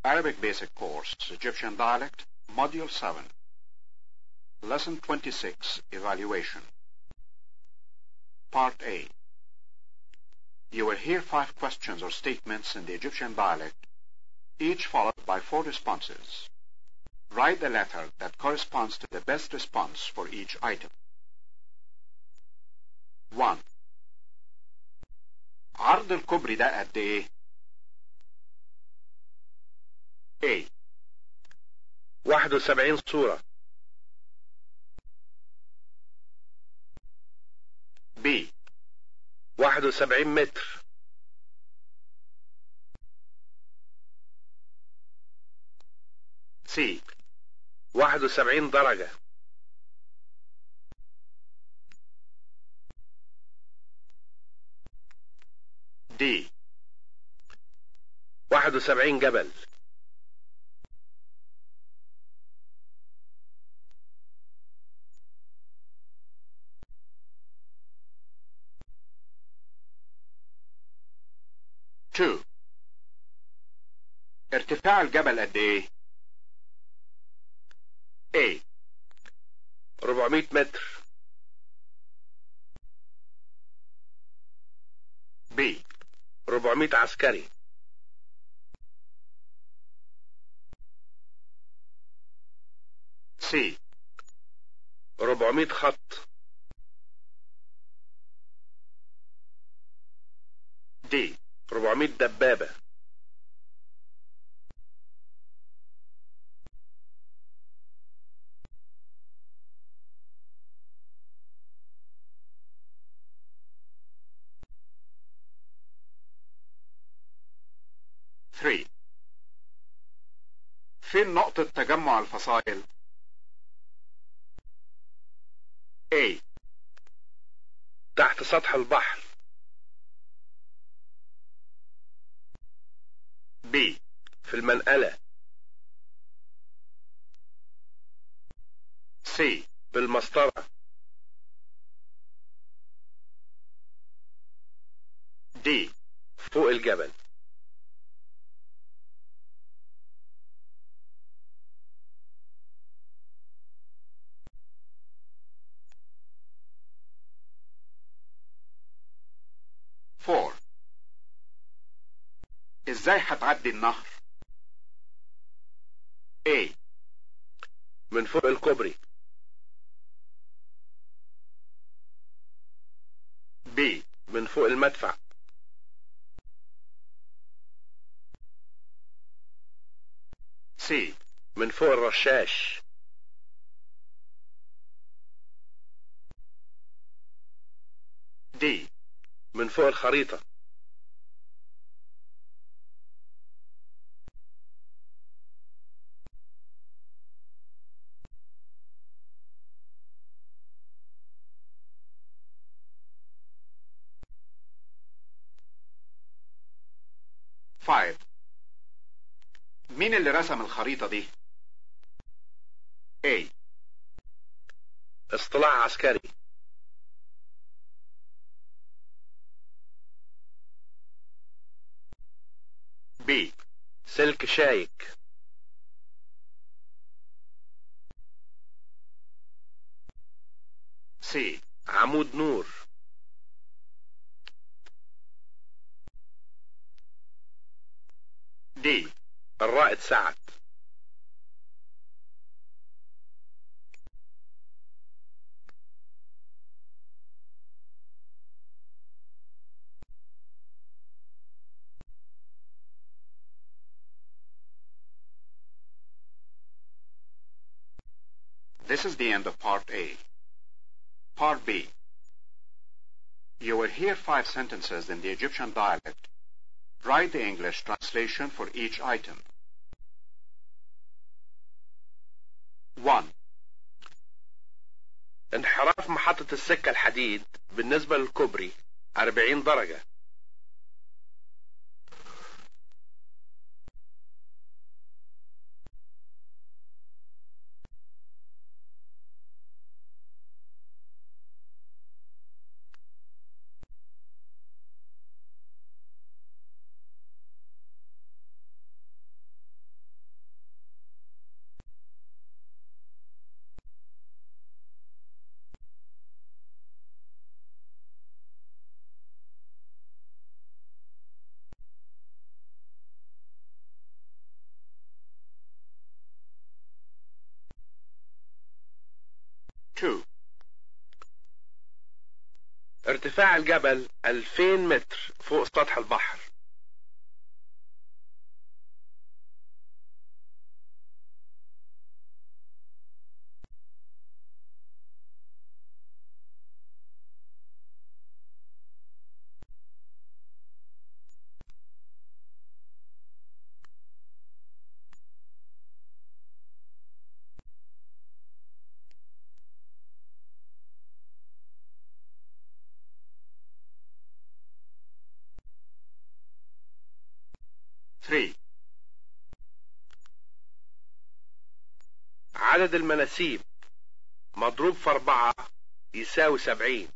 Arabic Basic Course, Egyptian Dialect, Module 7. Lesson 26, Evaluation. Part A. You will hear five questions or statements in the Egyptian dialect, each followed by four responses. Write the letter that corresponds to the best response for each item. 1. عرض الكوبري ده قد ايه؟ A. 71 صورة B. 71 متر C. 71 درجة D. 71 جبل Two. ارتفاع الجبل قد ايه؟ A. 400 متر B. 400 عسكري C. 400 خط D. 400 دبابة Three. فين نقطة تجمع الفصائل؟ A. تحت سطح البحر B. في المنقلة C. بالمسطرة D. فوق الجبل Four. ازاي هتعدي النهر؟ A. من فوق الكوبري B. من فوق المدفع C. من فوق الرشاش D. من فوق الخريطة Five. مين اللي رسم الخريطة دي؟ A. اصطلاع عسكري B. سلك شايك C. عمود نور D. الرائد سعد This is the end of Part A. Part B. You will hear five sentences in the Egyptian dialect. Write the English translation for each item. 1. انحراف محطة السكة الحديد بالنسبة للكوبري 40 درجة 2. ارتفاع الجبل 2000 متر فوق سطح البحر Three. عدد المناسيب مضروب في أربعة يساوي سبعين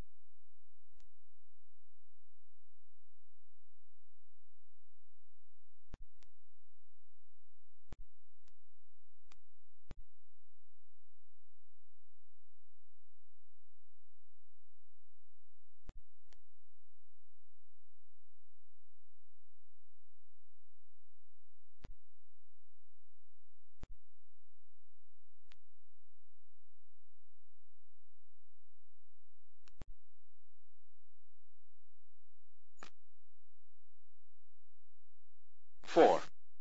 Four.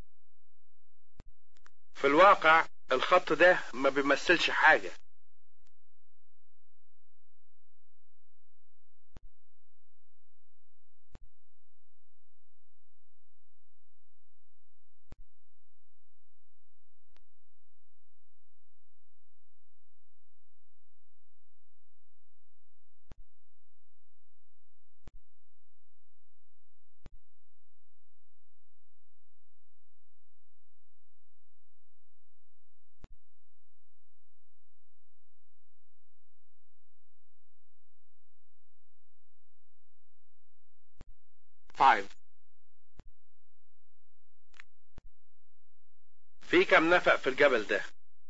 في الواقع الخط ده ما بيمثلش حاجة Five. في كم نفق في الجبل ده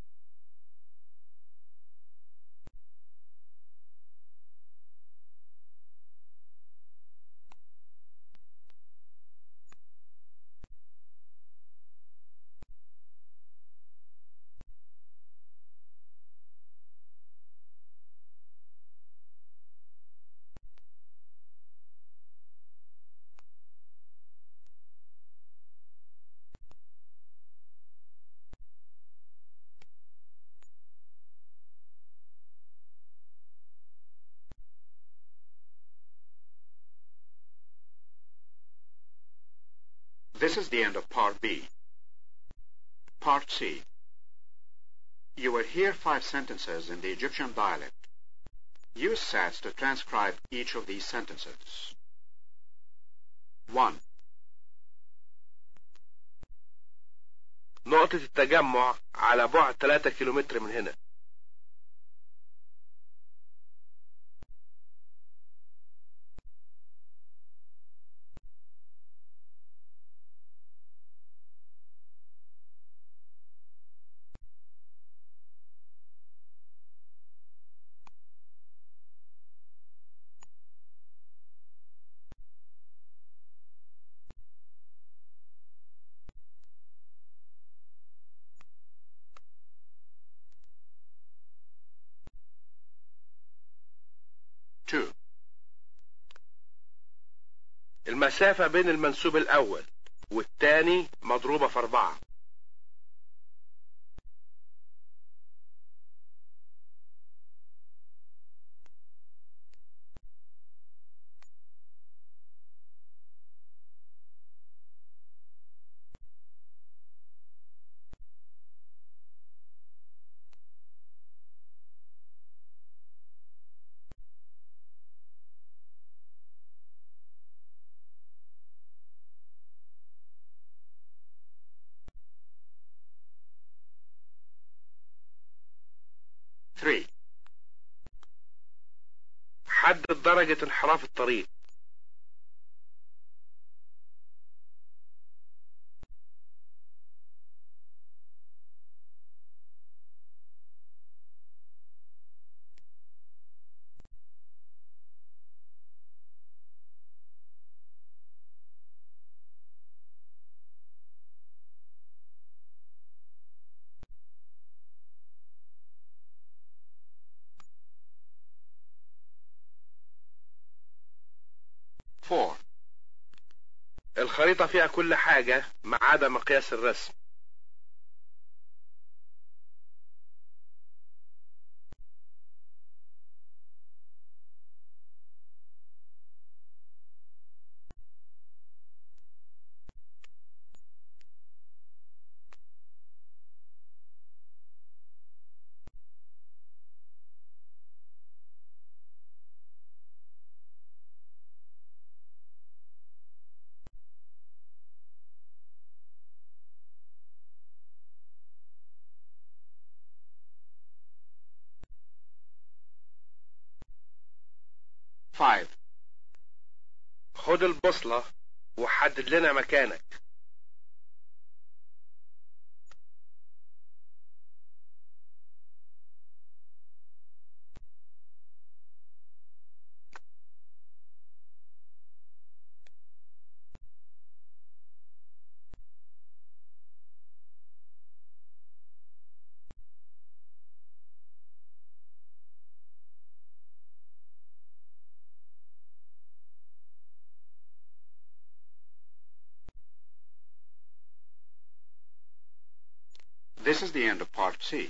This is the end of Part B. Part C. You will hear five sentences in the Egyptian dialect. Use SATs to transcribe each of these sentences. 1. نقطة التجمع على بعد 3 كيلومتر من هنا Two. المسافة بين المنسوب الأول والتاني مضروبة في أربعة Three. حدد درجة انحراف الطريق الخريطة فيها كل حاجة ما عدا مقياس الرسم Five. خد البوصلة وحدد لنا مكانك This is the end of Part C.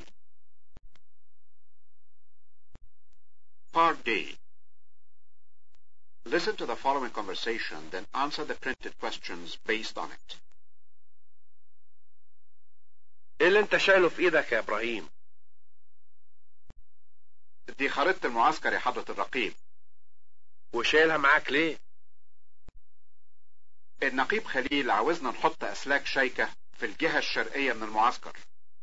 Part D. Listen to the following conversation, then answer the printed questions based on it. ايه اللي انت شايله في ايدك يا ابراهيم دي خريطة المعسكر يا حضرة الرقيب وشايلها معاك ليه النقيب خليل عاوزنا نحط أسلاك شيكة في الجهة الشرقية من المعسكر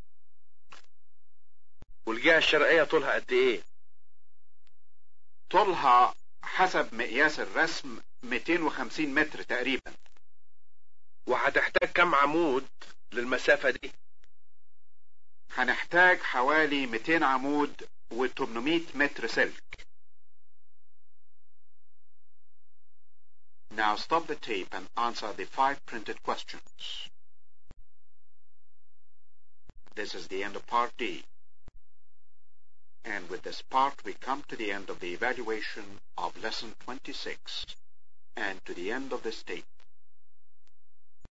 والجهة الشرقية طولها قد ايه طولها حسب مقياس الرسم 250 متر تقريبا وهتحتاج كم عمود للمسافة دي هنحتاج حوالي 200 عمود و800 متر سلك Now stop the tape and answer the five printed questions. This is the end of part D. And with this part we come to the end of the evaluation of lesson 26 and to the end of this tape.